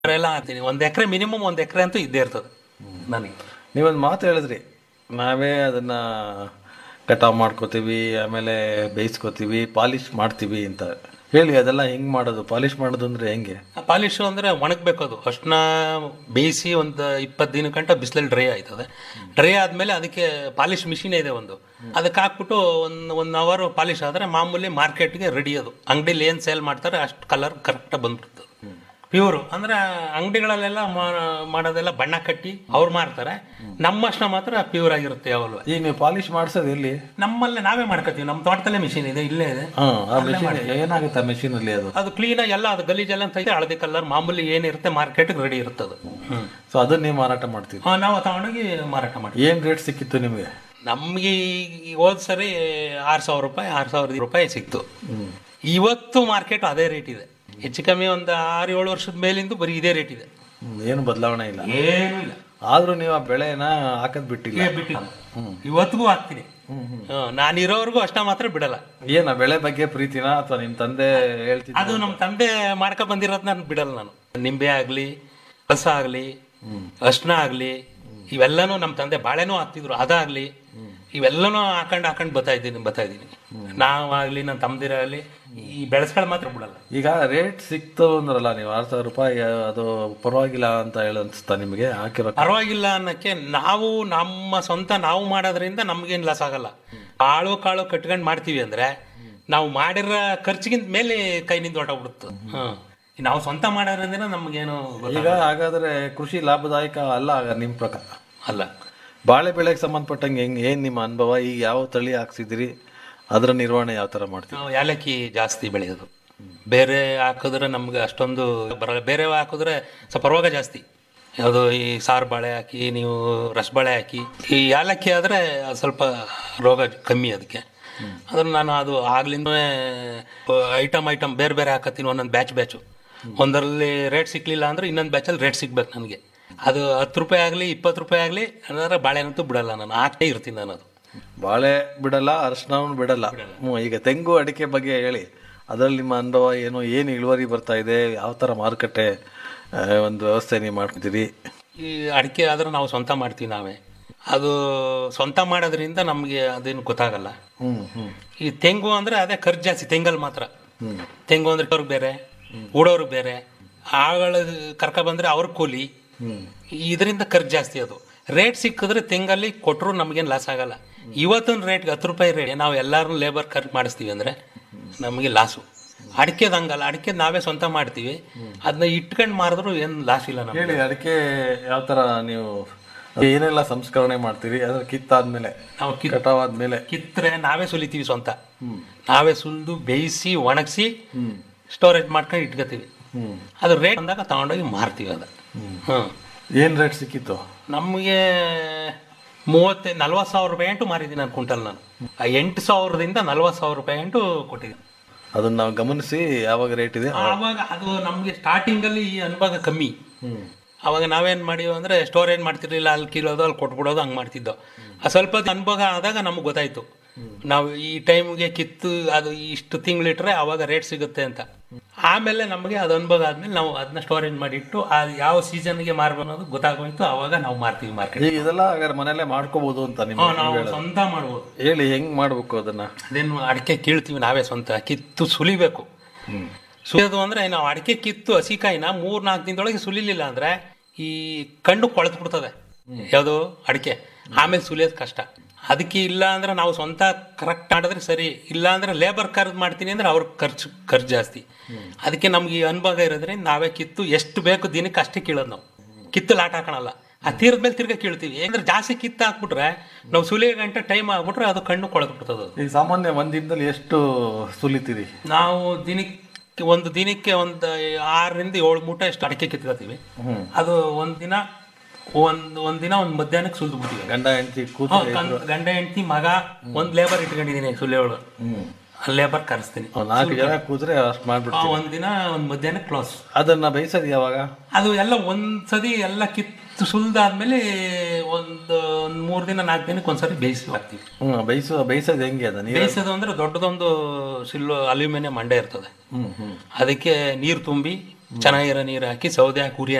ಎಲ್ಲ ಹಾಕ್ತೀನಿ ಒಂದ್ ಎಕರೆ ಮಿನಿಮಮ್ ಒಂದ್ ಎಕರೆ ಅಂತೂ ಇದ್ದೇ ಇರ್ತದೆ ನನಗೆ ನೀವೊಂದು ಮಾತು ಹೇಳಿದ್ರಿ ನಾವೇ ಅದನ್ನ ಕಟಾವ್ ಮಾಡ್ಕೋತೀವಿ ಆಮೇಲೆ ಬೇಯಿಸ್ಕೋತೀವಿ ಪಾಲಿಶ್ ಮಾಡ್ತೀವಿ ಅಂತ ಹೇಳಿ ಅದೆಲ್ಲ ಹೆಂಗ್ ಮಾಡೋದು ಪಾಲಿಶ್ ಮಾಡೋದು ಅಂದ್ರೆ ಹೆಂಗೆ ಪಾಲಿಶ್ ಅಂದ್ರೆ ಒಣಗ್ಬೇಕು ಅದು ಅಷ್ಟನ್ನ ಬೇಯಿಸಿ ಒಂದು ಇಪ್ಪತ್ತು ದಿನ ಗಂಟ ಬಿಸಿಲಲ್ಲಿ ಡ್ರೈ ಆಯ್ತದೆ ಡ್ರೈ ಆದ್ಮೇಲೆ ಅದಕ್ಕೆ ಪಾಲಿಶ್ ಮಿಷಿನ್ ಇದೆ ಒಂದು ಅದಕ್ಕೆ ಹಾಕ್ಬಿಟ್ಟು ಒಂದು ಒನ್ ಅವರ್ ಪಾಲಿಶ್ ಆದ್ರೆ ಮಾಮೂಲಿ ಮಾರ್ಕೆಟ್ಗೆ ರೆಡಿ ಅದು ಅಂಗಡಿಲಿ ಏನ್ ಸೇಲ್ ಮಾಡ್ತಾರೆ ಅಷ್ಟು ಕಲರ್ ಕರೆಕ್ಟಾಗಿ ಬಂದ್ಬಿಡ್ತದೆ ಪ್ಯೂರ್ ಅಂದ್ರೆ ಅಂಗಡಿಗಳಲ್ಲೆಲ್ಲ ಮಾ- ಮಾಡೋದೆಲ್ಲ ಬಣ್ಣ ಕಟ್ಟಿ ಅವ್ರು ಮಾರ್ತಾರೆ ನಮ್ಮಷ್ಟ ಮಾತ್ರ ಪ್ಯೂರ್ ಆಗಿರುತ್ತೆ ಯಾವಲ್ವ ಈಗ ನೀವು ಪಾಲಿಶ್ ಮಾಡ್ಸೋದು ಎಲ್ಲಿ ನಮ್ಮಲ್ಲೇ ನಾವೇ ಮಾಡ್ಕೋತೀವಿ ನಮ್ಮ ತೋಟದಲ್ಲೇ ಮಿಷಿನ್ ಇದೆ ಇಲ್ಲೇ ಇದೆ ಹಾ ಆ ಮೆಷಿನ್ ಏನಾಗುತ್ತೆ ಆ ಮೆಷಿನ್ ಅಲ್ಲಿ ಅದು ಅದು ಕ್ಲೀನಾಗಿ ಎಲ್ಲ ಅದು ಗಲೀಜೆಲ್ಲ ತೆಗೆದು ಹಳದಿ ಕಲರ್ ಮಾಮೂಲಿ ಏನಿರುತ್ತೆ ಮಾರ್ಕೆಟ್ಗೆ ರೆಡಿ ಇರುತ್ತೆ ಅದು ಹ್ಮ್ ಸೊ ಅದನ್ನ ನೀವು ಮಾರಾಟ ಮಾಡ್ತೀವಿ ಹಾ, ನಾವು ತಗೊಂಡೋಗಿ ಮಾರಾಟ ಮಾಡ್ತೀವಿ ಏನ್ ರೇಟ್ ಸಿಕ್ಕಿತ್ತು ನಿಮ್ಗೆ ನಮ್ಗೆ ಈ ಹೋದ್ ಸರಿ ಆರು ಸಾವಿರ ರೂಪಾಯಿ ಆರು ಸಾವಿರದ ರೂಪಾಯಿ ಸಿಕ್ತು ಇವತ್ತು ಮಾರ್ಕೆಟ್ ಅದೇ ರೇಟ್ ಇದೆ ಹೆಚ್ಚು ಕಮ್ಮಿ ಒಂದು ಆರು ಏಳು ವರ್ಷದ ಮೇಲಿಂದ ಬರೀ ಇದೇ ರೇಟ್ ಇದೆ ಹ್ಮ್, ಏನು ಬದಲಾವಣೆ ಇಲ್ಲ ಏನೂ ಇಲ್ಲ ಆದ್ರೂ ನೀವು ಆ ಬೆಳೆನ ಹಾಕದ್ ಬಿಟ್ಟಿಲ್ಲ ಇದೇ ಬಿಟ್ಟಿಲ್ಲ ಇವತ್ತಿಗೂ ಹಾಕ್ತೀನಿ ನಾನು ಇರೋವರೆಗೂ ಅಷ್ಟ ಮಾತ್ರ ಬಿಡಲ್ಲ ಏನ ಬೆಳೆ ಬಗ್ಗೆ ಪ್ರೀತಿನ ಅಥವಾ ನಿಮ್ ತಂದೆ ಹೇಳ್ತಿದ್ರು ಅದು ನಮ್ಮ ತಂದೆ ಮಾಡ್ಕೊ ಬಂದಿರೋದ್ ನಾನು ಬಿಡಲ್ಲ ನಾನು ನಿಂಬೆ ಆಗ್ಲಿ ರಸ ಆಗ್ಲಿ ಅರ್ಶನ ಆಗ್ಲಿ ಇವೆಲ್ಲನೂ ನಮ್ಮ ತಂದೆ ಬಾಳೆನೂ ಹಾಕ್ತಿದ್ರು ಅದಾಗ್ಲಿ ಇವೆಲ್ಲನೂ ಹಾಕೊಂಡು ಹಾಕೊಂಡು ಬತ್ತಾ ಇದ್ದೀನಿ ಬತ್ತಾ ಇದ್ದೀನಿ ನಾವಾಗ್ಲಿ ನನ್ನ ತಮ್ಮದಿರಾಗಲಿ ಈ ಬೆಳೆಸ್ಗಳು ಮಾತ್ರ ಬಿಡಲ್ಲ ಈಗ ರೇಟ್ ಸಿಕ್ತು ಅಂದ್ರಲ್ಲ ನೀವು ಆರು ಸಾವಿರ ರೂಪಾಯಿ ಅದು ಪರವಾಗಿಲ್ಲ ಅಂತ ಹೇಳಿ ಅನ್ಸುತ್ತಾ ನಿಮಗೆ ಹಾಕಿರೋ ಪರವಾಗಿಲ್ಲ ಅನ್ನಕ್ಕೆ ನಾವು ನಮ್ಮ ಸ್ವಂತ ನಾವು ಮಾಡೋದ್ರಿಂದ ನಮ್ಗೇನು ಲಾಸ್ ಆಗಲ್ಲ ಕಾಳು ಕಾಳು ಕಟ್ಕೊಂಡು ಮಾಡ್ತೀವಿ ಅಂದ್ರೆ ನಾವು ಮಾಡಿರೋ ಖರ್ಚಿಗಿಂತ ಮೇಲೆ ಕೈನಿಂದ ಹೊಟ್ಟೋಗ್ಬಿಡುತ್ತೆ ಹ್ಮ್ ನಾವು ಸ್ವಂತ ಮಾಡೋದ್ರಿಂದ ನಮ್ಗೇನು ಗೊತ್ತಾಗಲ್ಲ. ಈಗ ಹಾಗಾದ್ರೆ ಕೃಷಿ ಲಾಭದಾಯಕ ಅಲ್ಲ ಆಗ ನಿಮ್ ಪ್ರಕಾರ ಅಲ್ಲ ಬಾಳೆ ಬೆಳೆಗೆ ಸಂಬಂಧಪಟ್ಟಂಗೆ ಹೆಂಗ್ ಏನ್ ನಿಮ್ಮ ಅನುಭವ ಈಗ ಯಾವ ತಳಿ ಹಾಕ್ಸಿದಿರಿ ಅದರ ನಿರ್ವಹಣೆ ಯಾವ ತರ ಮಾಡ್ತೀವಿ ನಾವು ಏಲಕ್ಕಿ ಜಾಸ್ತಿ ಬೆಳೆಯೋದು ಬೇರೆ ಹಾಕಿದ್ರೆ ನಮ್ಗೆ ಅಷ್ಟೊಂದು ಬರಲ್ಲ ಬೇರೆ ಹಾಕಿದ್ರೆ ಸ್ವಲ್ಪ ರೋಗ ಜಾಸ್ತಿ ಯಾವುದು ಈ ಸಾರು ಬಾಳೆ ಹಾಕಿ ನೀವು ರಸಬಾಳೆ ಹಾಕಿ ಈ ಏಲಕ್ಕಿ ಆದರೆ ಸ್ವಲ್ಪ ರೋಗ ಕಮ್ಮಿ ಅದಕ್ಕೆ ಅದ್ರ ನಾನು ಅದು ಆಗ್ಲಿಂದ ಐಟಮ್ ಐಟಮ್ ಬೇರೆ ಬೇರೆ ಹಾಕತ್ತೀನಿ ಒಂದೊಂದು ಬ್ಯಾಚ್ ಬ್ಯಾಚು ಒಂದರಲ್ಲಿ ರೇಟ್ ಸಿಕ್ಲಿಲ್ಲ ಅಂದ್ರೆ ಇನ್ನೊಂದು ಬ್ಯಾಚಲ್ಲಿ ರೇಟ್ ಸಿಗ್ಬೇಕು ನನಗೆ ಅದು ಹತ್ತು ರೂಪಾಯಿ ಆಗಲಿ ಇಪ್ಪತ್ತು ರೂಪಾಯಿ ಆಗಲಿ ಅಂದ್ರೆ ಬಾಳೆನಂತೂ ಬಿಡಲ್ಲ ನಾನು ಹಾಕ್ತೇ ಇರ್ತೀನಿ ನಾನು ಅದು ಬಾಳೆ ಬಿಡಲ್ಲ ಅರ್ಶನವನ್ನು ಬಿಡಲ್ಲ ಹ್ಮ್ ಈಗ ತೆಂಗು ಅಡಿಕೆ ಬಗ್ಗೆ ಹೇಳಿ ಅದರಲ್ಲಿ ನಿಮ್ಮ ಅನುಭವ ಏನು ಏನು ಇಳುವರಿ ಬರ್ತಾ ಇದೆ ಯಾವ ತರ ಮಾರುಕಟ್ಟೆ ಆ, ಒಂದು ವ್ಯವಸ್ಥೆ ನೀವು ಮಾಡ್ತಿದ್ದೀರಿ ಈ ಅಡಿಕೆ ಆದ್ರೆ ನಾವು ಸ್ವಂತ ಮಾಡ್ತೀವಿ ನಾವೇ ಅದು ಸ್ವಂತ ಮಾಡೋದ್ರಿಂದ ನಮಗೆ ಅದೇನು ಗೊತ್ತಾಗಲ್ಲ ಹ್ಮ್ ಹ್ಮ್ ಈ ತೆಂಗು ಅಂದ್ರೆ ಅದೇ ಖರ್ಚು ಜಾಸ್ತಿ ತೆಂಗಲ್ ಮಾತ್ರ ತೆಂಗು ಅಂದ್ರೆ ಅವ್ರಿಗೆ ಬೇರೆ ಉಡೋರ್ಗೆ ಬೇರೆ ಆಗಳ ಕರ್ಕ ಬಂದ್ರೆ ಅವ್ರ ಕೂಲಿ ಇದರಿಂದ ಖರ್ಚು ಜಾಸ್ತಿ ಅದು ರೇಟ್ ಸಿಕ್ಕಿದ್ರೆ ತೆಂಗಲ್ಲಿ ಕೊಟ್ಟರು ನಮಗೇನು ಲಾಸ್ ಆಗಲ್ಲ ಇವತ್ತಿನ ರೇಟ್ಗೆ ಹತ್ತು ರೂಪಾಯಿ ರೇಟ್ ನಾವು ಎಲ್ಲಾರು ಲೇಬರ್ ಖರ್ಚು ಮಾಡಿಸ್ತೀವಿ ಅಂದ್ರೆ ನಮಗೆ ಲಾಸು ಅಡಿಕೆದು ಹಂಗಲ್ಲ ಅಡಿಕೆ ನಾವೇ ಸ್ವಂತ ಮಾಡ್ತೀವಿ ಅದನ್ನ ಇಟ್ಕೊಂಡು ಮಾರಿದ್ರು ಏನು ಲಾಸ್ ಇಲ್ಲ ನಮ್ಗೆ ಹೇಳಿ ಅಡಿಕೆ ಯಾವ ತರ ನೀವು ಏನೆಲ್ಲ ಸಂಸ್ಕರಣೆ ಮಾಡ್ತೀರಿ ಅದ್ರ ಕಿತ್ತಾದ್ಮೇಲೆ ನಾವು ಕಿತ್ ಕಟಾವಾದ್ಮೇಲೆ ಕಿತ್ತರೆ ನಾವೇ ಸುಲಿತೀವಿ ಸ್ವಂತ ನಾವೇ ಸುಲಿದು ಬೇಯಿಸಿ ಒಣಗಿಸಿ ಸ್ಟೋರೇಜ್ ಮಾಡ್ಕೊಂಡು ಇಟ್ಕೋತೀವಿ ಹ್ಮ್ ಅದು ರೇಟ್ ಬಂದಾಗ ತಗೊಂಡೋಗಿ ಮಾರ್ತೀವಿ ಅದು ಹ್ಮ್ ಏನ್ ರೇಟ್ ಸಿಕ್ಕಿತ್ತು ನಮಗೆ ಮೂವತ್ತೆ ನಲ್ವತ್ತು ಸಾವಿರ ರೂಪಾಯಿ ಅಂಟು ಮಾರಿದ್ದೀನಿ ನಾನು ಕುಂಟಲ್ ನಾನು ಆ ಎಂಟು ಸಾವಿರದಿಂದ ನಲ್ವತ್ತು ಸಾವಿರ ರೂಪಾಯಿ ಅಂಟು ಕೊಟ್ಟಿದ್ದೀನಿ ಅದನ್ನ ನಾವು ಗಮನಿಸಿ ಯಾವಾಗ ರೇಟ್ ಇದೆ ಆವಾಗ ಅದು ನಮಗೆ ಸ್ಟಾರ್ಟಿಂಗಲ್ಲಿ ಈ ಅನುಭವ ಕಮ್ಮಿ ಅವಾಗ ನಾವೇನು ಮಾಡಿವಿ ಅಂದರೆ ಸ್ಟೋರೇಜ್ ಮಾಡ್ತಿರ್ಲಿಲ್ಲ ಅಲ್ಲಿ ಕಿಲೋದು ಅಲ್ಲಿ ಕೊಟ್ಬಿಡೋದು ಹಂಗೆ ಮಾಡ್ತಿದ್ದೋ ಆ ಸ್ವಲ್ಪ ಹೊತ್ತು ಅನುಭವ ಆದಾಗ ನಮಗೆ ಗೊತ್ತಾಯ್ತು ನಾವು ಈ ಟೈಮ್ಗೆ ಕಿತ್ತು ಅದು ಇಷ್ಟು ತಿಂಗಳಿಟ್ರೆ ಅವಾಗ ರೇಟ್ ಸಿಗುತ್ತೆ ಅಂತ ಆಮೇಲೆ ನಮಗೆ ಅದು ಅನುಭವ ಆದ್ಮೇಲೆ ನಾವು ಅದನ್ನ ಸ್ಟೋರೇಜ್ ಮಾಡಿಟ್ಟು ಆ ಯಾವ ಸೀಸನ್ಗೆ ಮಾರ್ಬೇಕು ಅನ್ನೋದು ಗೊತ್ತಾಗೋಯ್ತು ಅವಾಗ ನಾವು ಮಾರ್ತೀವಿ ಮಾರ್ಕೆಟ್ ಈಗ ಇದೆಲ್ಲ ಹಾಗಾದ್ರೆ ಮನೇಲೆ ಮಾಡ್ಕೋಬಹುದು ಅಂತ ನಿಮ್ಮ ನಾವು ಸ್ವಂತ ಮಾಡ್ಬೋದು ಹೇಳಿ ಹೆಂಗ್ ಮಾಡ್ಬೇಕು ಅದನ್ನ ಅದೇನು ಅಡಿಕೆ ಕೀಳ್ತೀವಿ ನಾವೇ ಸ್ವಂತ ಕಿತ್ತು ಸುಲಿಬೇಕು ಸುಲಿಯೋದು ಅಂದ್ರೆ ನಾವು ಅಡಿಕೆ ಕಿತ್ತು ಹಸಿಕಾಯಿನ ಮೂರ್ ನಾಲ್ಕು ದಿನದೊಳಗೆ ಸುಲಿಲಿಲ್ಲ ಅಂದ್ರೆ ಈ ಕಣ್ಣು ಕೊಳೆತು ಬಿಡ್ತದೆ ಯಾವುದು ಅಡಿಕೆ ಆಮೇಲೆ ಸುಲಿಯೋದು ಕಷ್ಟ ಅದಕ್ಕೆ ಇಲ್ಲ ಅಂದ್ರೆ ನಾವು ಸ್ವಂತ ಕರೆಕ್ಟ್ ಮಾಡಿದ್ರೆ ಸರಿ ಇಲ್ಲ ಅಂದ್ರೆ ಲೇಬರ್ ಕರ್ದು ಮಾಡ್ತೀನಿ ಅಂದ್ರೆ ಅವ್ರ ಖರ್ಚು ಖರ್ಚು ಜಾಸ್ತಿ ಅದಕ್ಕೆ ನಮ್ಗೆ ಈ ಅನುಭವ ಇರೋದ್ರಿಂದ ನಾವೇ ಕಿತ್ತು ಎಷ್ಟು ಬೇಕು ದಿನಕ್ಕೆ ಅಷ್ಟೇ ಕೀಳೋದು ನಾವು ಕಿತ್ತು ಲಾಟ್ ಹಾಕೋಣಲ್ಲ ಆ ತೀರದ ಮೇಲೆ ತಿರ್ಗಾ ಕೀಳ್ತೀವಿ ಅಂದ್ರೆ ಜಾಸ್ತಿ ಕಿತ್ತು ಹಾಕ್ಬಿಟ್ರೆ ನಾವು ಸುಲಿಯೋ ಗಂಟೆ ಟೈಮ್ ಆಗ್ಬಿಟ್ರೆ ಅದು ಕಣ್ಣು ಕೊಳೆತು ಬಿಡ್ತದೆ ಅದು ಈಗ ಸಾಮಾನ್ಯ ಒಂದ್ ದಿನದಲ್ಲಿ ಎಷ್ಟು ಸುಲಿತೀರಿ ನಾವು ದಿನಕ್ಕೆ ಒಂದು ದಿನಕ್ಕೆ ಒಂದು ಆರರಿಂದ ಏಳು ಮೂಟೆ ಎಷ್ಟು ಅಡಿಕೆ ಕಿತ್ಕೊತೀವಿ ಅದು ಒಂದ್ ದಿನ ಒಂದ್ ಒಂದ್ ದಿನ ಒಂದ್ ಮಧ್ಯಾಹ್ನಕ್ಕೆ ಸುಲ್ದು ಬಿಡ್ತೀವಿ ಗಂಡ ಹೆಂಡತಿ ಕೂತು ಹ್ಮ್, ಗಂಡ ಗಂಡ ಹೆಂಡತಿ ಮಗ ಒಂದ್ ಲೇಬರ್ ಇಟ್ಕೊಂಡಿದೀನಿ ಸುಳ್ಳೆವಳು ಲೇಬರ್ ಕರೆಸ್ತೀನಿ ನಾಲ್ಕು ಜನ ಕೂತ್ರೆ ಅಷ್ಟು ಮಾಡ್ಬಿಡ್ತೀವಿ ಆ, ಒಂದ್ ದಿನ ಒಂದ್ ಮಧ್ಯಾಹ್ನ ಕ್ಲೋಸ್ ಅದನ್ನ ಬೇಯಿಸೋದು ಯಾವಾಗ ಅದು ಎಲ್ಲ ಒಂದ್ ಸತಿ ಎಲ್ಲ ಕಿತ್ತು ಸುಲ್ದಾದ್ಮೇಲೆ ಒಂದು ಒಂದ್ ಮೂರ್ ದಿನ ನಾಲ್ಕು ದಿನಕ್ಕೆ ಒಂದ್ಸರಿ ಬೇಯಿಸಿ ಹಾಕ್ತೀವಿ ಹ್ಮ್ ಬೇಯಿಸೋ ಬೇಯಿಸೋದು ಹೆಂಗೆ ಅದ ನೀರು ಬೇಯಿಸೋದು ಅಂದ್ರೆ ದೊಡ್ಡದೊಂದು ಸಿಲ್ಲು ಅಲ್ಯೂಮಿನಿಯಂ ಮಂಡೆ ಇರ್ತದೆ ಹ್ಮ್ ಹ್ಮ್ ಅದಕ್ಕೆ ನೀರು ತುಂಬಿ ಚೆನ್ನಾಗಿರೋ ನೀರು ಹಾಕಿ ಸೌದೆ ಹಾಕಿ ಉರಿ